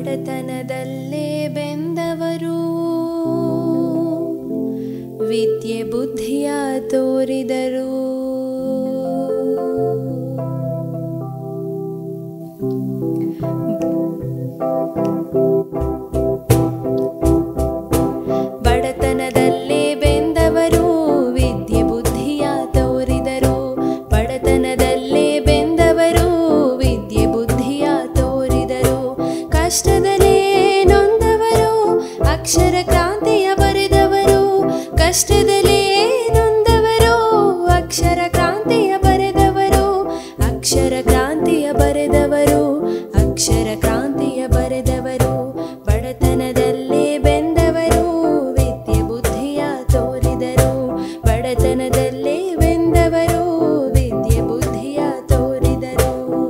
ಬಡತನದಲ್ಲೇ ಬೆಂದವರು ವಿದ್ಯೆ ಬುದ್ಧಿಯ ತೋರಿದರು ಬಡತನದಲ್ಲೇ ಬೆಂದವರು ವಿದ್ಯೆ ಬುದ್ಧಿಯ ತೋರಿದರು ಬಡತನದಲ್ಲೇ ಬೆಂದವರು ವಿದ್ಯೆ ಬುದ್ಧಿಯ ತೋರಿದರು ಕಷ್ಟದಲ್ಲೇ ನೊಂದವರು ಅಕ್ಷರ ಕ್ರಾಂತಿಯ ಬರೆದವರು ಕಷ್ಟದಲ್ಲೇ ನೊಂದವರು ಅಕ್ಷರ ಕ್ರಾಂತಿಯ ಬರೆದವರು ಅಕ್ಷರ ಕ್ರಾಂತಿಯ ಬರೆದವರು ಅಕ್ಷರ ಕ್ರಾಂತಿಯ ಬರೆದವರು ಬಡತನದಲ್ಲೇ ಬೆಂದವರು ವಿದ್ಯೆ ಬುದ್ಧಿಯ ತೋರಿದರು ಬಡತನದಲ್ಲೇ ಬೆಂದವರು ವಿದ್ಯೆ ಬುದ್ಧಿಯ ತೋರಿದರು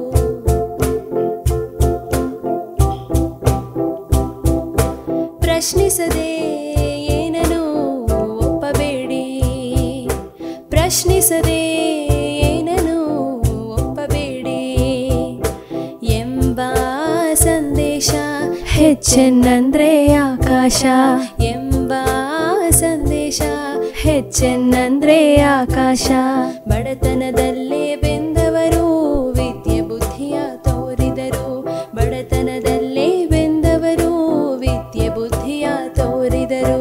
ಪ್ರಶ್ನಿಸದೆ ಏನನು ಒಪ್ಪಬೇಡಿ ಪ್ರಶ್ನಿಸದೆ ಏನನು ಒಪ್ಪಬೇಡಿ ಎಂಬ ಸಂದೇಶ ಹೆಚ್ಚೆನ್ನಂದ್ರೆ ಆಕಾಶ ಎಂಬ ಸಂದೇಶ ಹೆಚ್ಚೆನ್ನಂದ್ರೆ ಆಕಾಶ ಬಡತನದಲ್ಲೇ ಬೆಂದವರು ವಿದ್ಯೆ ಬುದ್ಧಿಯ ತೋರಿದರು ಬಡತನದಲ್ಲೇ ಬೆಂದವರು ವಿದ್ಯೆ ಬುದ್ಧಿಯ ತೋರಿದರು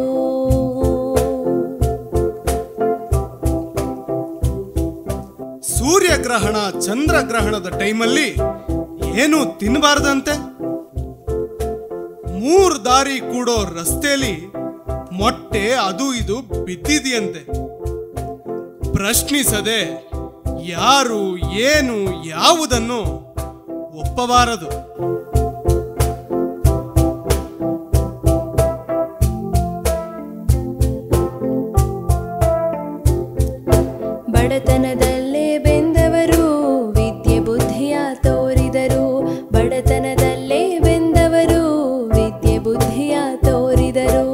ಸೂರ್ಯಗ್ರಹಣ ಚಂದ್ರಗ್ರಹಣದ ಟೈಮಲ್ಲಿ ಏನು ತಿನ್ನಬಾರ್ದಂತೆ ಮೂರ್ ದಾರಿ ಕೂಡೋ ರಸ್ತೆಯಲ್ಲಿ ಮೊಟ್ಟೆ ಅದು ಇದು ಬಿದ್ದಿದೆಯಂತೆ ಪ್ರಶ್ನಿಸದೆ ಯಾರು ಏನು ಯಾವುದನ್ನು ಒಪ್ಪಬಾರದು ಬಡತನದಲ್ಲೇ ಬೆಂದವರು ವಿದ್ಯೆ ಬುದ್ಧಿಯ ತೋರಿದರು ಬಡತನದಲ್ಲೇ ಬೆಂದವರು ವಿದ್ಯೆ ಬುದ್ಧಿಯ ತೋರಿದರು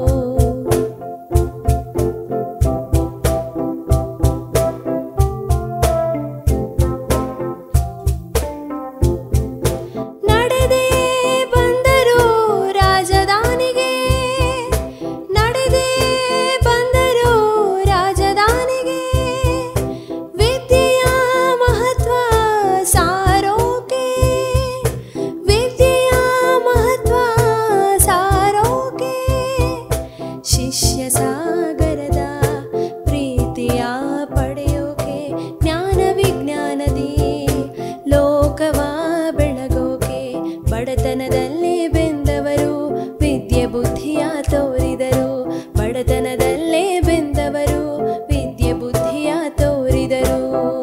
ನಡೆದೇ ಬಂದರು ರಾಜಧಾನಿಗೆ ನಡೆದೇ ಬಂದರು ರಾಜಧಾನಿಗೆ ವಿದ್ಯೆಯ ಮಹತ್ವ ಸಾರೋಕೆ ವಿದ್ಯೆಯ ಮಹತ್ವ ಸಾರೋಕೆ ಶಿಷ್ಯ ಸಾಗರದ ಪ್ರೀತಿಯ ಪಡೆಯೋಕೆ ಜ್ಞಾನ ವಿಜ್ಞಾನದಿ ಲೋಕವ ಬೆಳಗೋಕೆ ಬಡತನದಲ್ಲೇ ಬೆಂದವರು ವಿದ್ಯೆ ಬುದ್ಧಿಯ ತೋರಿದರು ಬಡತನದಲ್ಲೇ ಬೆಂದವರು ವಿದ್ಯೆ ಬುದ್ಧಿಯ ತೋರಿದರು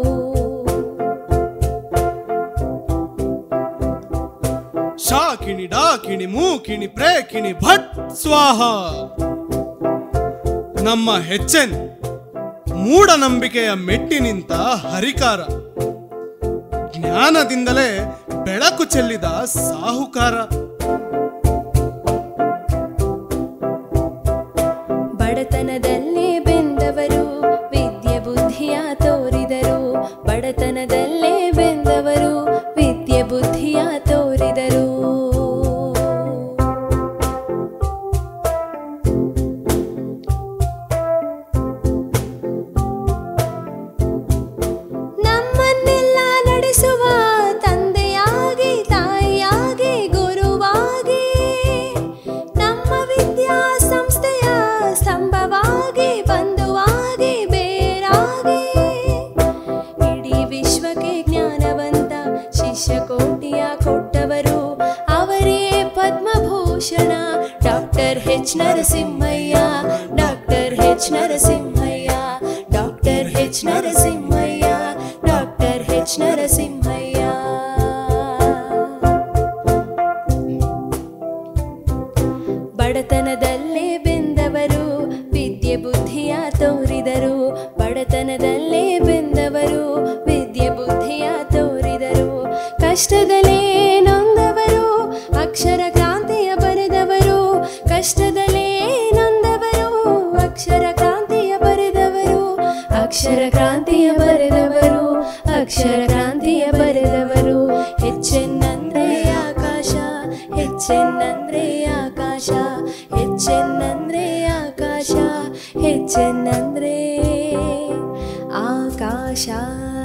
ಶಾಕಿಣಿ ಡಾಕಿಣಿ ಮೂಕಿಣಿ ಪ್ರೇಕಿಣಿ ಭಟ್ ಸ್ವಾಹ ನಮ್ಮ ಹೆಚ್ಚೆನ್ ಮೂಢನಂಬಿಕೆಯ ಮೆಟ್ಟಿ ನಿಂತ ಹರಿಕಾರ ಜ್ಞಾನದಿಂದಲೇ ಬೆಳಕು ಚೆಲ್ಲಿದ ಸಾಹುಕಾರ ಬಡತನದಲ್ಲೇ ಬೆಂದವರು ವಿದ್ಯೆ ಬುದ್ಧಿಯ ತೋರಿದರು ಬಡತನದಲ್ಲೇ ಬೆಂದವರು ವಿದ್ಯೆ ಬುದ್ಧಿಯ ತೋರಿದರು ನಮ್ಮನ್ನೆಲ್ಲ ನಡೆಸುವ ತಂದೆಯಾಗಿ ತಾಯಿಯಾಗಿ ಗುರುವಾಗಿ ನಮ್ಮ ವಿದ್ಯಾ ಸಂಸ್ಥೆಯ ಸ್ತಂಭವಾಗಿ ಬಂಧುವಾಗಿ ಬೇರಾಗಿ ಇಡೀ ವಿಶ್ವಕ್ಕೆ ಜ್ಞಾನವಂತ ಶಿಷ್ಯ ಕೋಟಿಯ ಕೊಟ್ಟವರು ಅವರೇ Padma Bhushan doctor H Narasimhaiah doctor H Narasimhaiah doctor H Narasimhaiah doctor H Narasimhaiah ಬಡತನದಲ್ಲೇ ಬೆಂದವರು ವಿದ್ಯೆ ಬುದ್ಧಿಯ ತೋರಿದರು ಬಡತನದಲ್ಲೇ ಬೆಂದವರು ವಿದ್ಯೆ ಬುದ್ಧಿಯ ತೋರಿದರು ಕಷ್ಟದಲ್ಲೇ ನೊಂದವರು ಅಕ್ಷರ ಕ್ರಾಂತಿಯ ಬರೆದವರು ಕಷ್ಟದಲ್ಲೇ ನೊಂದವರು ಅಕ್ಷರ ಕ್ರಾಂತಿಯ ಬರೆದವರು ಅಕ್ಷರ ಕ್ರಾಂತಿಯ ಬರೆದವರು ಅಕ್ಷರ ಕ್ರಾಂತಿಯ ಬರೆದವರು ಹೆಚ್ಚೆನ್ನಂದ್ರೆ ಆಕಾಶ ಹೆಚ್ಚೆನ್ನ ಹೆಚ್ಚೆನ್ನಂದ್ರೆ ಆಕಾಶ ಹೆಚ್ಚೆನ್ನಂದ್ರೆ ಆಕಾಶ ಹೆಚ್ಚೆನ್ನಂದ್ರೆ ಆಕಾಶ